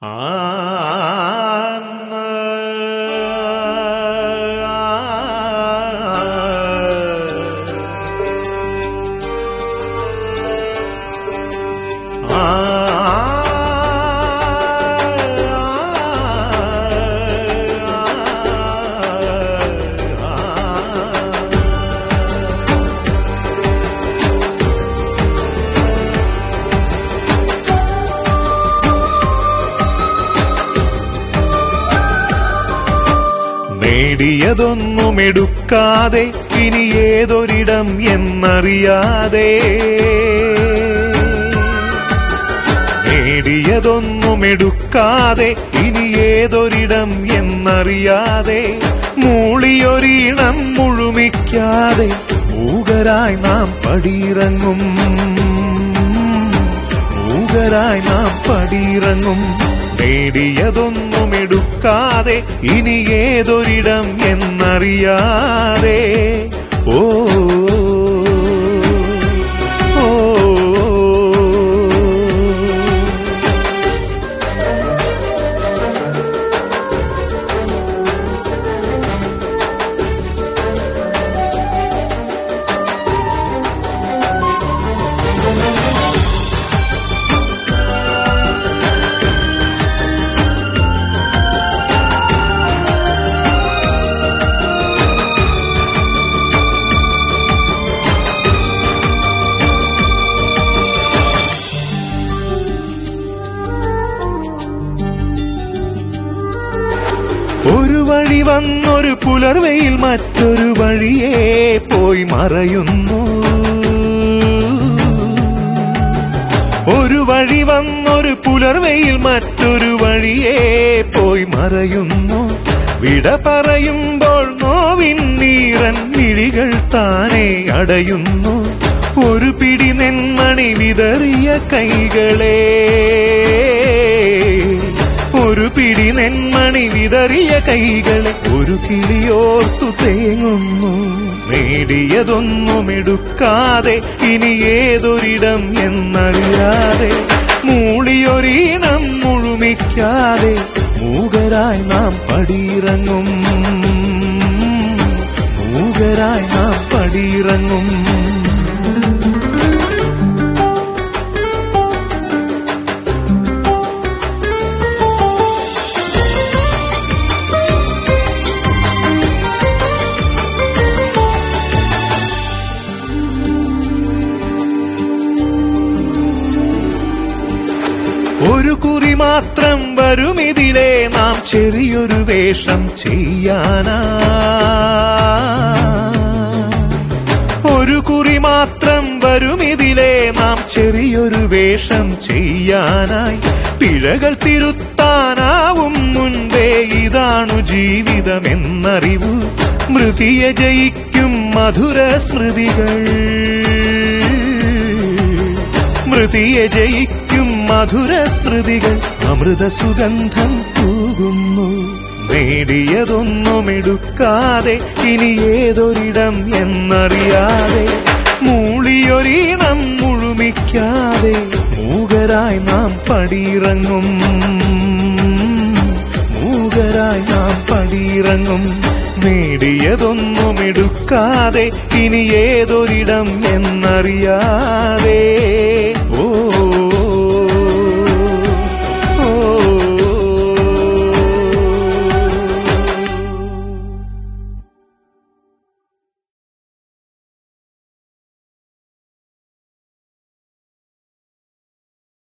നേടിയതൊന്നും എടുക്കാതെ ഇനി ഏതൊരിടം എന്നറിയാതെ നേടിയതൊന്നും എടുക്കാതെ ഇനി ഏതൊരിടം എന്നറിയാതെ മൂളിയൊരീണം മുഴുമിക്കാതെ മൂകരായി നാം പടിയിറങ്ങും മൂകരായി നാം പടിയിറങ്ങും നേടിയതൊന്നും എടുക്കാതെ ഇനി ഏതൊരിടം എന്നറിയാതെ ഓ ഓ, ഒരു വഴി വന്നൊരു പുലർവയിൽ മറ്റൊരു വഴിയെ പോയി മറയുന്നു ഒരു വഴി വന്നൊരു പുലർവയിൽ മറ്റൊരു വഴിയെ പോയി മറയുന്നു വിട പറയുമ്പോൾ നോവിൻ നീറൻ മിഴികൾ താനെ അടയുന്നു ഒരു പിടി നെന്മണി വിതറിയ കൈകളെ ഒരു പിടി നെന്മണി വിതറിയ കൈകളെ ഒരു കിളിയോർത്തു തേങ്ങുന്നു നേടിയതൊന്നും എടുക്കാതെ ഇനി ഏതൊരിടം എന്നറിയാതെ മൂളിയൊരീണം മുഴുമിക്കാതെ മൂകരായി നാം പടിയിറങ്ങും മൂകരായി നാം പടിയിറങ്ങും ഒരു കുറി മാത്രം വരുമിതിലെ നാം ചെറിയൊരു വേഷം ചെയ്യാനാ ഒരു കുറി മാത്രം വരുമിതിലെ നാം ചെറിയൊരു വേഷം ചെയ്യാനായി പിഴകൾ തിരുത്താനാവും മുൻപേ ഇതാണു ജീവിതമെന്നറിവു മൃതിയെ ജയിക്കും മധുര സ്മൃതികൾ മൃതിയെ ജയിക്കും മധുര സ്മൃതികൾ അമൃത സുഗന്ധം തൂകുന്നു നേടിയതൊന്നും എടുക്കാതെ ഇനി ഏതൊരിടം എന്നറിയാതെ മൂളിയൊരീണം മുഴുമിക്കാതെ മൂകരായി നാം പടിയിറങ്ങും മൂകരായി നാം പടിയിറങ്ങും നേടിയതൊന്നും എടുക്കാതെ ഇനി ഏതൊരിടം എന്നറിയാതെ